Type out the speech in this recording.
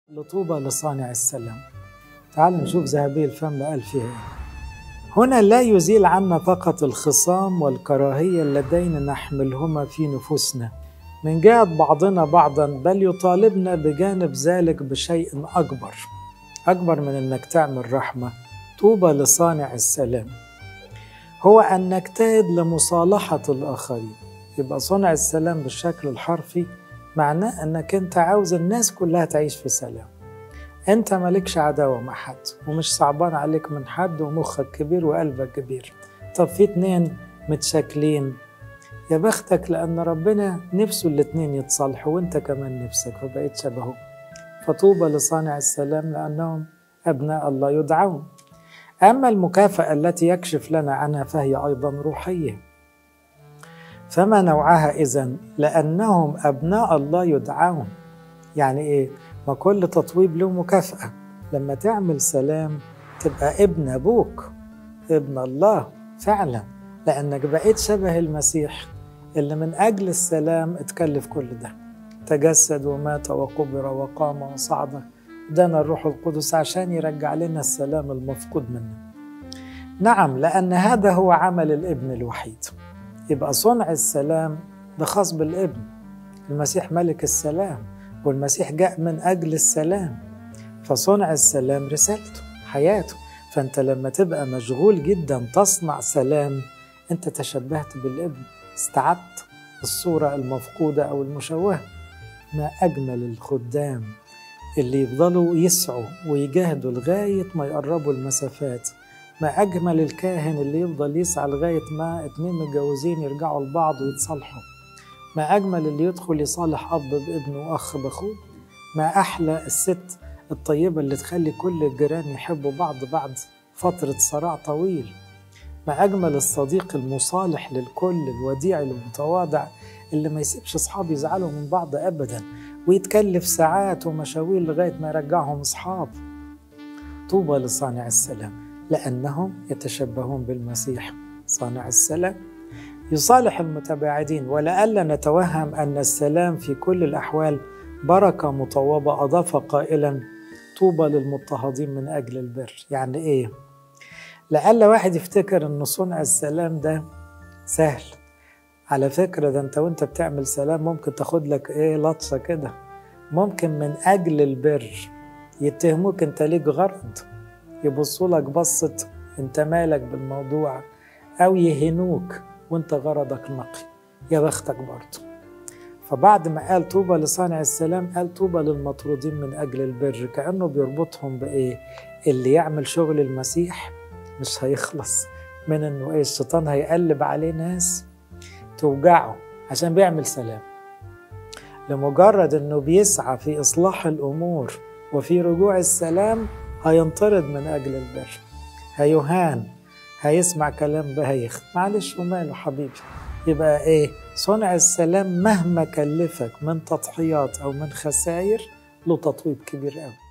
لطوبى لصانع السلام تعال نشوف ذهبي الفم قال فيها ايه هنا لا يزيل عنا فقط الخصام والكراهية اللذين نحملهما في نفوسنا من جهة بعضنا بعضا بل يطالبنا بجانب ذلك بشيء أكبر أكبر من أنك تعمل رحمة طوبى لصانع السلام هو أن نجتهد لمصالحة الآخرين يبقى صنع السلام بالشكل الحرفي معناه أنك أنت عاوز الناس كلها تعيش في سلام أنت مالكش عداوة مع حد ومش صعبان عليك من حد ومخك كبير وقلبك كبير طب في اتنين متشاكلين يا بختك لأن ربنا نفسه الاتنين يتصالحوا وانت كمان نفسك فبقيت شبهه فطوبى لصانع السلام لأنهم أبناء الله يدعون أما المكافأة التي يكشف لنا عنها فهي أيضا روحية فما نوعها إذا لأنهم أبناء الله يدعون يعني إيه؟ ما كل تطويب له مكافأة لما تعمل سلام تبقى ابن أبوك ابن الله فعلا لأنك بقيت شبه المسيح اللي من أجل السلام اتكلف كل ده تجسد ومات وقبر وقام وصعد دنا الروح القدس عشان يرجع لنا السلام المفقود منا نعم لأن هذا هو عمل الابن الوحيد يبقى صنع السلام ده خاص بالابن المسيح ملك السلام والمسيح جاء من أجل السلام فصنع السلام رسالته حياته فأنت لما تبقى مشغول جدا تصنع سلام أنت تشبهت بالابن استعدت الصورة المفقودة أو المشوهة ما أجمل الخدام اللي يفضلوا يسعوا ويجاهدوا لغاية ما يقربوا المسافات ما أجمل الكاهن اللي يفضل يسعى لغاية ما اتنين متجوزين يرجعوا لبعض ويتصالحوا ما أجمل اللي يدخل يصالح أب بابنه وأخ بأخوه ما أحلى الست الطيبة اللي تخلي كل الجيران يحبوا بعض بعد فترة صراع طويل ما أجمل الصديق المصالح للكل الوديع المتواضع اللي ما يسيبش أصحابه يزعلوا من بعض أبدا ويتكلف ساعات ومشاوير لغاية ما يرجعهم أصحاب طوبى لصانع السلام لأنهم يتشبهون بالمسيح صانع السلام يصالح المتباعدين ولئلا نتوهم أن السلام في كل الأحوال بركة مطوبة أضاف قائلا طوبى للمضطهدين من أجل البر يعني إيه؟ لألا واحد يفتكر أن صنع السلام ده سهل على فكرة ده أنت وأنت بتعمل سلام ممكن تاخد لك إيه لطشة كده ممكن من أجل البر يتهموك أنت ليك غرض يبصوا لك بصة أنت مالك بالموضوع أو يهنوك وأنت غرضك نقي يا بختك برضه فبعد ما قال طوبى لصانع السلام قال طوبى للمطرودين من أجل البر كأنه بيربطهم بإيه اللي يعمل شغل المسيح مش هيخلص من انه ايه الشيطان هيقلب عليه ناس توجعه عشان بيعمل سلام لمجرد انه بيسعى في اصلاح الامور وفي رجوع السلام هينطرد من اجل البر هيهان هيسمع كلام بايخ معلش وماله حبيبي يبقى ايه صنع السلام مهما كلفك من تضحيات او من خسائر له تطويب كبير قوي